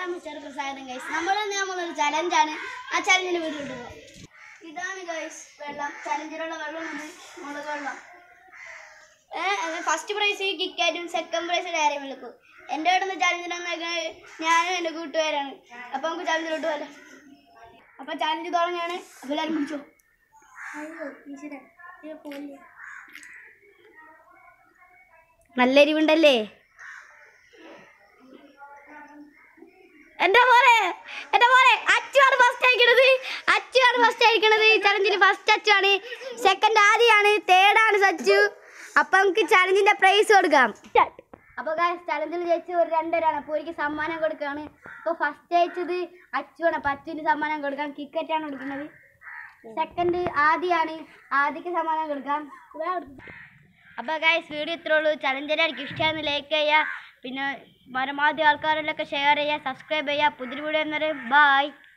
mister പ്രസാദം guys നമ്മൾ നമ്മളൊരു ചലഞ്ചാണ് ആ ചലഞ്ചിന് വീട്ടിലോട്ട് പോകാം ഇതാണ് ഗൈസ് വെള്ളം ചലഞ്ചിലുള്ള വെള്ളം ഇത് മുളക് വെള്ളം ഏഹ് ഫസ്റ്റ് പ്രൈസ് കിക്കാറ്റും സെക്കൻഡ് പ്രൈസ് ഡയറി മിൽക്കും എൻ്റെ ഇവിടെ നിന്ന് ചലഞ്ചിനെന്നൊക്കെ ഞാനും എൻ്റെ കൂട്ടുകാരാണ് അപ്പോൾ നമുക്ക് ചലഞ്ചിലോട്ട് പോലെ അപ്പോൾ ചലഞ്ച് തുടങ്ങുകയാണ് അപ്പോൾ എല്ലാവരും പിടിച്ചോ നല്ല എരിവുണ്ടല്ലേ എന്താ പോലെ എന്താ പോലെ അച്ചുവാണ് ഫസ്റ്റ് അയക്കണത് അച്ചുവാണ് ഫസ്റ്റ് അയക്കണത് ചലഞ്ചിൽ ഫസ്റ്റ് അച്ചുവാണ് സെക്കൻഡ് ആദ്യമാണ് തേർഡാണ് സച്ചു അപ്പൊ നമുക്ക് ചലഞ്ചിന്റെ പ്രൈസ് കൊടുക്കാം അപ്പൊ ചലഞ്ചിൽ ജയിച്ചത് ഒരു രണ്ടുപേരാണ് അപ്പോൾ എനിക്ക് സമ്മാനം കൊടുക്കുകയാണ് അപ്പോൾ ഫസ്റ്റ് അയച്ചത് അച്ചുവാണ് അപ്പോൾ അച്ചുവിന് സമ്മാനം കൊടുക്കാം കിക്കറ്റാണ് കൊടുക്കുന്നത് സെക്കൻഡ് ആദ്യമാണ് ആദ്യക്ക് സമ്മാനം കൊടുക്കാം അപ്പോൾ ഗൈസ് വീഡിയോ ഇത്രേ ഉള്ളൂ ചലഞ്ച് എല്ലാവർക്കും ഇഷ്ടമായിരുന്നു ലൈക്ക് ചെയ്യുക പിന്നെ പരമാവധി ആൾക്കാരിലൊക്കെ ഷെയർ ചെയ്യുക സബ്സ്ക്രൈബ് ചെയ്യുക പുതിയ വീഡിയോ എന്നൊരു ബായ്